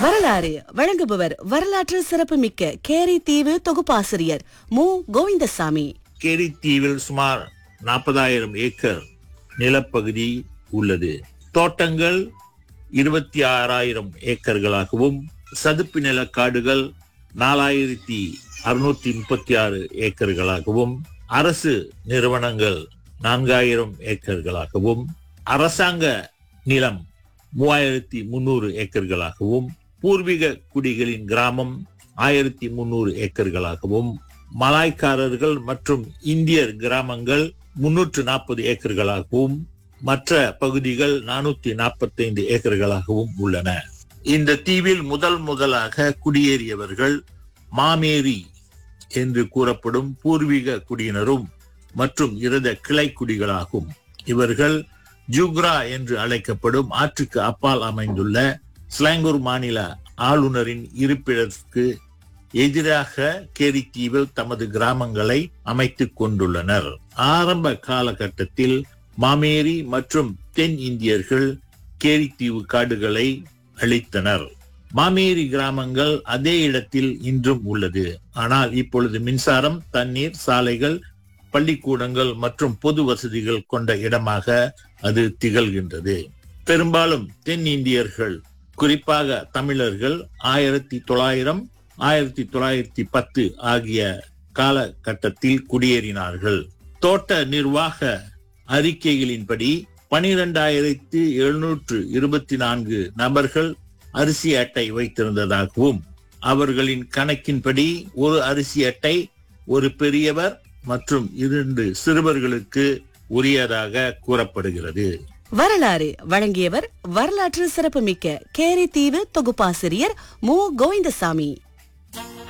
வரலாறு வழங்குபவர் வரலாற்று சிறப்புமிக்க கேரி தீவு தொகுப்பாசிரியர் மு கோவிந்தசாமி கேரித்தீவில் சுமார் நாற்பதாயிரம் ஏக்கர் நிலப்பகுதி உள்ளது தோட்டங்கள் இருபத்தி ஆறாயிரம் ஏக்கர்களாகவும் சதுப்பு நில காடுகள் நாலாயிரத்தி அறுநூத்தி முப்பத்தி ஆறு ஏக்கர்களாகவும் அரசு நிறுவனங்கள் நான்காயிரம் ஏக்கர்களாகவும் அரசாங்க நிலம் மூவாயிரத்தி முன்னூறு ஏக்கர்களாகவும் பூர்வீக குடிகளின் கிராமம் ஆயிரத்தி முன்னூறு ஏக்கர்களாகவும் மலாய்க்காரர்கள் மற்றும் இந்தியர் கிராமங்கள் முன்னூற்று நாற்பது ஏக்கர்களாகவும் மற்ற பகுதிகள் நானூத்தி நாற்பத்தைந்து ஏக்கர்களாகவும் உள்ளன இந்த தீவில் முதல் முதலாக குடியேறியவர்கள் மாமேரி என்று கூறப்படும் பூர்வீக குடியினரும் மற்றும் இருந்த கிளை குடிகளாகும் இவர்கள் ஜூக்ரா என்று அழைக்கப்படும் ஆற்றுக்கு அப்பால் அமைந்துள்ள ஸ்லாங்கூர் மாநில ஆளுநரின் இருப்பிடத்திற்கு எதிராக கேரித்தீவில் தமது கிராமங்களை அமைத்துக் கொண்டுள்ளனர் ஆரம்ப காலகட்டத்தில் மாமேரி மற்றும் தென் இந்தியர்கள் கேரித்தீவு காடுகளை அழித்தனர் மாமேரி கிராமங்கள் அதே இடத்தில் இன்றும் உள்ளது ஆனால் இப்பொழுது மின்சாரம் தண்ணீர் சாலைகள் பள்ளிக்கூடங்கள் மற்றும் பொது வசதிகள் கொண்ட இடமாக அது திகழ்கின்றது பெரும்பாலும் தென் இந்தியர்கள் குறிப்பாக தமிழர்கள் ஆயிரத்தி தொள்ளாயிரம் ஆயிரத்தி தொள்ளாயிரத்தி பத்து ஆகிய காலகட்டத்தில் குடியேறினார்கள் தோட்ட நிர்வாக அறிக்கைகளின்படி பனிரெண்டாயிரத்தி எழுநூற்று இருபத்தி நான்கு நபர்கள் அரிசி அட்டை வைத்திருந்ததாகவும் அவர்களின் கணக்கின்படி ஒரு அரிசி அட்டை ஒரு பெரியவர் மற்றும் இரண்டு சிறுவர்களுக்கு உரியதாக கூறப்படுகிறது வரலாறு வழங்கியவர் வரலாற்று சிறப்புமிக்க கேரி தீவு தொகுப்பாசிரியர் மு கோவிந்தசாமி